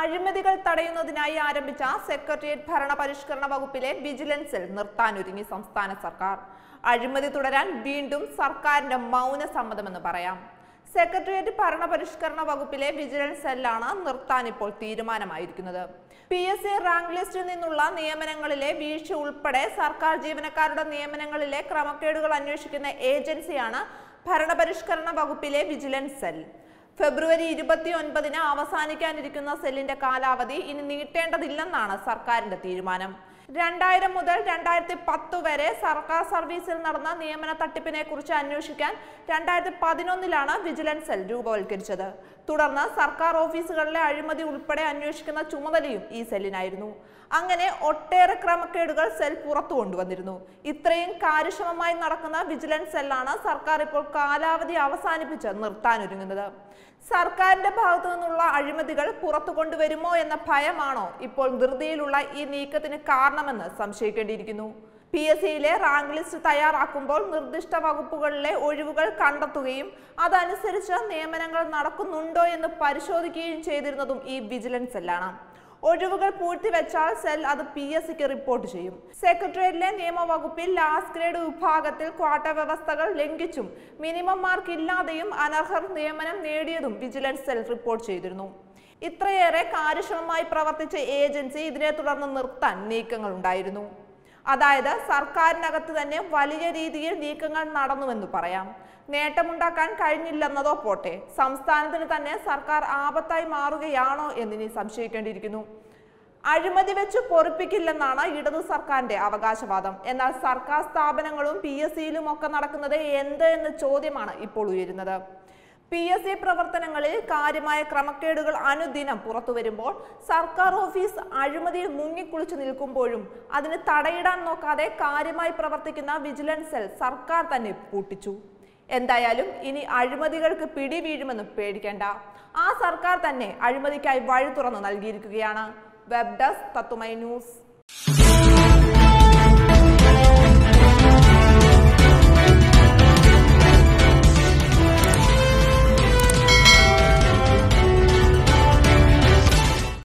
അഴിമതികൾ തടയുന്നതിനായി ആരംഭിച്ച സെക്രട്ടേറിയറ്റ് ഭരണ പരിഷ്കരണ വകുപ്പിലെ വിജിലൻസിൽ നിർത്താനൊരുങ്ങി സംസ്ഥാന സർക്കാർ അഴിമതി തുടരാൻ വീണ്ടും സർക്കാരിന്റെ മൗന സമ്മതമെന്ന് പറയാം സെക്രട്ടേറിയറ്റ് ഭരണ പരിഷ്കരണ വകുപ്പിലെ വിജിലൻസ് സെല്ലാണ് നിർത്താൻ ഇപ്പോൾ തീരുമാനമായിരിക്കുന്നത് പി എസ് സി റാങ്ക് ലിസ്റ്റിൽ നിന്നുള്ള നിയമനങ്ങളിലെ വീഴ്ച ഉൾപ്പെടെ സർക്കാർ ജീവനക്കാരുടെ നിയമനങ്ങളിലെ ക്രമക്കേടുകൾ അന്വേഷിക്കുന്ന ഏജൻസിയാണ് ഭരണപരിഷ്കരണ വകുപ്പിലെ വിജിലൻസ് സെൽ ഫെബ്രുവരി ഇരുപത്തി ഒൻപതിന് അവസാനിക്കാനിരിക്കുന്ന സെല്ലിന്റെ കാലാവധി ഇനി നീട്ടേണ്ടതില്ലെന്നാണ് സർക്കാരിന്റെ തീരുമാനം രണ്ടായിരം മുതൽ രണ്ടായിരത്തി പത്ത് വരെ സർക്കാർ സർവീസിൽ നടന്ന നിയമന തട്ടിപ്പിനെ കുറിച്ച് അന്വേഷിക്കാൻ രണ്ടായിരത്തി പതിനൊന്നിലാണ് വിജിലൻസ് സെൽ രൂപവൽക്കരിച്ചത് തുടർന്ന് സർക്കാർ ഓഫീസുകളിലെ അഴിമതി ഉൾപ്പെടെ അന്വേഷിക്കുന്ന ചുമതലയും ഈ സെല്ലിനായിരുന്നു അങ്ങനെ ഒട്ടേറെ ക്രമക്കേടുകൾ സെൽ പുറത്തു കൊണ്ടുവന്നിരുന്നു ഇത്രയും കാര്യക്ഷമമായി നടക്കുന്ന വിജിലൻസ് സെല്ലാണ് സർക്കാർ ഇപ്പോൾ കാലാവധി അവസാനിപ്പിച്ച് നിർത്താനൊരുങ്ങുന്നത് സർക്കാരിന്റെ ഭാഗത്തു നിന്നുള്ള അഴിമതികൾ പുറത്തു കൊണ്ടുവരുമോ എന്ന ഭയമാണോ ഇപ്പോൾ ധൃതിയിലുള്ള ഈ നീക്കത്തിന് കാരണമെന്ന് സംശയിക്കേണ്ടിയിരിക്കുന്നു പി എസ് സിയിലെ റാങ്ക് ലിസ്റ്റ് തയ്യാറാക്കുമ്പോൾ നിർദ്ദിഷ്ട വകുപ്പുകളിലെ ഒഴിവുകൾ കണ്ടെത്തുകയും അതനുസരിച്ച് നിയമനങ്ങൾ നടക്കുന്നുണ്ടോ എന്ന് പരിശോധിക്കുകയും ചെയ്തിരുന്നതും ഈ വിജിലൻസ് സെല്ലാണ് ഒഴിവുകൾ പൂഴ്ത്തിവെച്ചാൽ സെൽ അത് പി എസ് സിക്ക് റിപ്പോർട്ട് ചെയ്യും സെക്രട്ടേറിയറ്റിലെ നിയമവകുപ്പിൽ ലാസ്റ്റ് ഗ്രേഡ് വിഭാഗത്തിൽ ക്വാട്ട വ്യവസ്ഥകൾ ലംഘിച്ചും മിനിമം മാർക്ക് ഇല്ലാതെയും അനർഹർ നിയമനം നേടിയതും വിജിലൻസ് സെൽ റിപ്പോർട്ട് ചെയ്തിരുന്നു ഇത്രയേറെ കാര്യക്ഷമമായി പ്രവർത്തിച്ച ഏജൻസി ഇതിനെ തുടർന്ന് നിർത്താൻ നീക്കങ്ങൾ ഉണ്ടായിരുന്നു അതായത് സർക്കാരിനകത്ത് തന്നെ വലിയ രീതിയിൽ നീക്കങ്ങൾ നടന്നുവെന്ന് പറയാം നേട്ടമുണ്ടാക്കാൻ കഴിഞ്ഞില്ലെന്നതോ പോട്ടെ സംസ്ഥാനത്തിന് തന്നെ സർക്കാർ ആപത്തായി മാറുകയാണോ എന്നിനി സംശയിക്കേണ്ടിയിരിക്കുന്നു അഴിമതി വെച്ച് പൊറിപ്പിക്കില്ലെന്നാണ് ഇടതു സർക്കാരിന്റെ അവകാശവാദം എന്നാൽ സർക്കാർ സ്ഥാപനങ്ങളും പി എസ് സിയിലും ഒക്കെ നടക്കുന്നത് എന്ത് എന്ന ചോദ്യമാണ് ഇപ്പോൾ ഉയരുന്നത് പി എസ് സി പ്രവർത്തനങ്ങളിൽ കാര്യമായ ക്രമക്കേടുകൾ അനുദിനം പുറത്തു വരുമ്പോൾ സർക്കാർ ഓഫീസ് അഴിമതിയിൽ മുങ്ങിക്കുളിച്ചു നിൽക്കുമ്പോഴും അതിന് തടയിടാൻ നോക്കാതെ കാര്യമായി പ്രവർത്തിക്കുന്ന വിജിലൻസ് സെൽ സർക്കാർ തന്നെ പൂട്ടിച്ചു എന്തായാലും ഇനി അഴിമതികൾക്ക് പിടി വീഴുമെന്ന് പേടിക്കേണ്ട ആ സർക്കാർ തന്നെ അഴിമതിക്കായി വഴി തുറന്നു നൽകിയിരിക്കുകയാണ് വെബ് ഡെസ്ക് തത്തുമൈ ന്യൂസ്